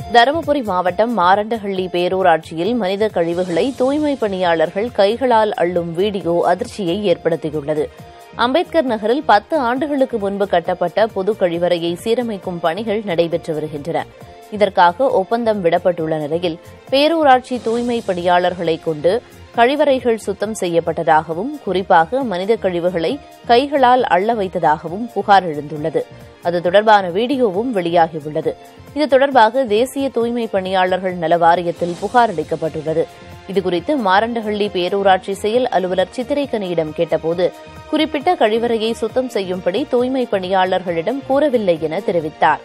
தருமபுரி மாவட்டம் மாரண்டஹள்ளி பேரூராட்சியில் மனித கழிவுகளை தூய்மை பணியாளர்கள் கைகளால் அள்ளும் வீடியோ அதிர்ச்சியை ஏற்படுத்தியுள்ளது அம்பேத்கர் நகரில் பத்து ஆண்டுகளுக்கு முன்பு கட்டப்பட்ட பொது கழிவறையை சீரமைக்கும் பணிகள் நடைபெற்று வருகின்றன இதற்காக ஒப்பந்தம் விடப்பட்டுள்ள நிலையில் பேரூராட்சி தூய்மை பணியாளர்களை கொண்டு கழிவறைகள் சுத்தம் செய்யப்பட்டதாகவும் குறிப்பாக மனித கழிவுகளை கைகளால் அள்ள வைத்ததாகவும் புகார் எழுந்துள்ளது அது தொடர்பான வீடியோவும் வெளியாகியுள்ளது இது தொடர்பாக தேசிய தூய்மை பணியாளர்கள் நல வாரியத்தில் புகார் அளிக்கப்பட்டுள்ளது இதுகுறித்து மாரண்டஹள்ளி பேரூராட்சி செயல் அலுவலர் சித்திரைக்கனியிடம் கேட்டபோது குறிப்பிட்ட கழிவறையை சுத்தம் செய்யும்படி தூய்மை பணியாளர்களிடம் கூறவில்லை என தெரிவித்தார்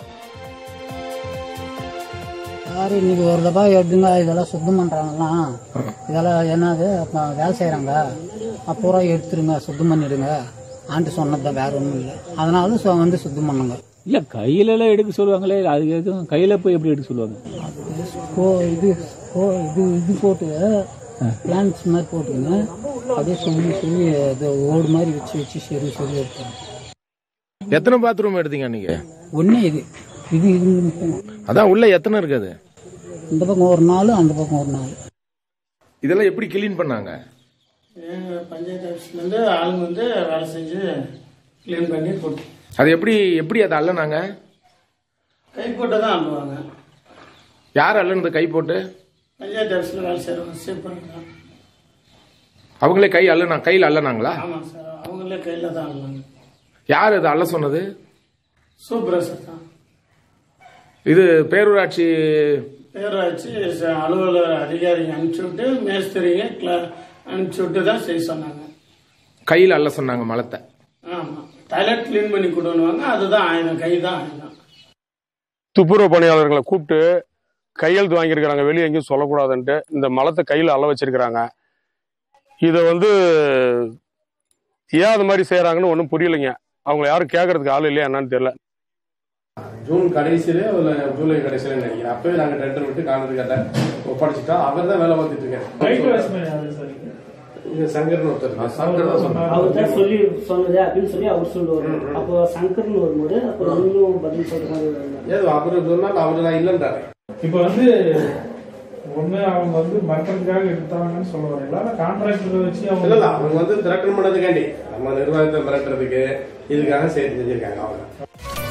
சார் இன்னைக்கு ஒரு தப்பா எடுங்க இதெல்லாம் சுத்தம் பண்றாங்கலாம் இதெல்லாம் என்னது அப்ப வேலை செய்யறாங்க பூரா எடுத்துருங்க சுத்தம் பண்ணிடுங்க ஆண்டு சொன்னதுதான் வேற ஒன்றும் இல்லை அதனால சு- வந்து சுத்தம் பண்ணுங்க இல்ல கையில எல்லாம் எடுக்க சொல்லுவாங்களே அது எதுவும் கையில போய் எப்படி எடுக்க சொல்லுவாங்க கோ இது கோ இது இது போட்டு பிளான்ஸ் மாதிரி போட்டுங்க அப்படியே சொல்லி சொல்லி இது ஓடு மாதிரி வச்சு வச்சு சரி சொல்லி எடுத்தாங்க எத்தனை பாத்ரூம் எடுத்தீங்க அன்னைக்கு ஒண்ணே இது இது இது மட்டும். அதான் உள்ள எத்தனை இருக்குது இந்த பக்கம் ஒரு நாள் அந்த பக்கம் ஒரு நாள் இதெல்லாம் எப்படி கிளீன் பண்ணாங்க எங்கள் பஞ்சாயத்து ஆஃபீஸ்லேருந்து ஆளுங்க வந்து வேலை செஞ்சு க்ளீன் பண்ணி போட்டு அது எப்படி எப்படி அதை அள்ளனாங்க கை போட்டு தான் அனுப்புவாங்க யார் அள்ளனது கை போட்டு பஞ்சாயத்து ஆஃபீஸில் வேலை செய்கிறவங்க சேவ் பண்ணிக்கலாம் அவங்களே கை அள்ளனா கையில் அள்ளனாங்களா ஆமாம் சார் அவங்களே கையில் தான் அனுப்புவாங்க யார் அது அள்ள சொன்னது சூப்பரேசர் தான் இது பேரூராட்சி பேராட்சி ச- அலுவலர் அதிகாரிங்க அனுப்பிச்சி விட்டு மேஸ்திரிங்க கிளா அனுப்பிச்சி விட்டு தான் செய்ய சொன்னாங்க கையில் அள்ள சொன்னாங்க மலத்தை ஆமாம் டாய்லெட் க்ளீன் பண்ணி கொடுன்னுவாங்க அதுதான் ஆயுதம் கை தான் ஆயுதம் துப்புரவு பணியாளர்களை கூப்பிட்டு கையெழுத்து வாங்கியிருக்கிறாங்க வெளியே எங்கேயும் சொல்லக்கூடாதுன்ட்டு இந்த மலத்தை கையில் அள்ள வச்சிருக்கிறாங்க இதை வந்து ஏன் அது மாதிரி செய்கிறாங்கன்னு ஒன்றும் புரியலைங்க அவங்க யாரும் கேட்கறதுக்கு ஆள் இல்லையா என்னன்னு தெரியல ஜூன் கடைசியில இல்ல ஜூலை கடைசியில நினைக்கிறேன் அப்பவே நாங்க டெண்டர் விட்டு காணது கேட்ட ஒப்படைச்சிட்டோம் அவர் தான் வேலை பார்த்துட்டு இருக்காரு இங்க சங்கர்னு ஒருத்தர் சங்கர் தான் சொன்னார் அவர் தான் சொல்லி சொன்னது அப்படின்னு சொல்லி அவர் சொல்லுவாரு அப்போ சங்கர்னு வரும்போது அப்புறம் நீங்களும் பதில் சொல்ற மாதிரி வருவாங்க. ஏதோ அவரு சொன்னால் அவரு நான் இல்லைன்றாரு இப்போ வந்து ஒண்ணு அவங்க வந்து மரத்துக்காக எடுத்தாங்கன்னு சொல்ல வரீங்களா இல்ல கான்ட்ராக்டர் வச்சு இல்ல இல்ல அவங்க அவங்க வந்து திரட்டன் பண்ணதுக்காண்டி நம்ம நிர்வாகத்தை மிரட்டுறதுக்கு இதுக்காக சேர்த்து செஞ்சிருக்காங்க அவங்க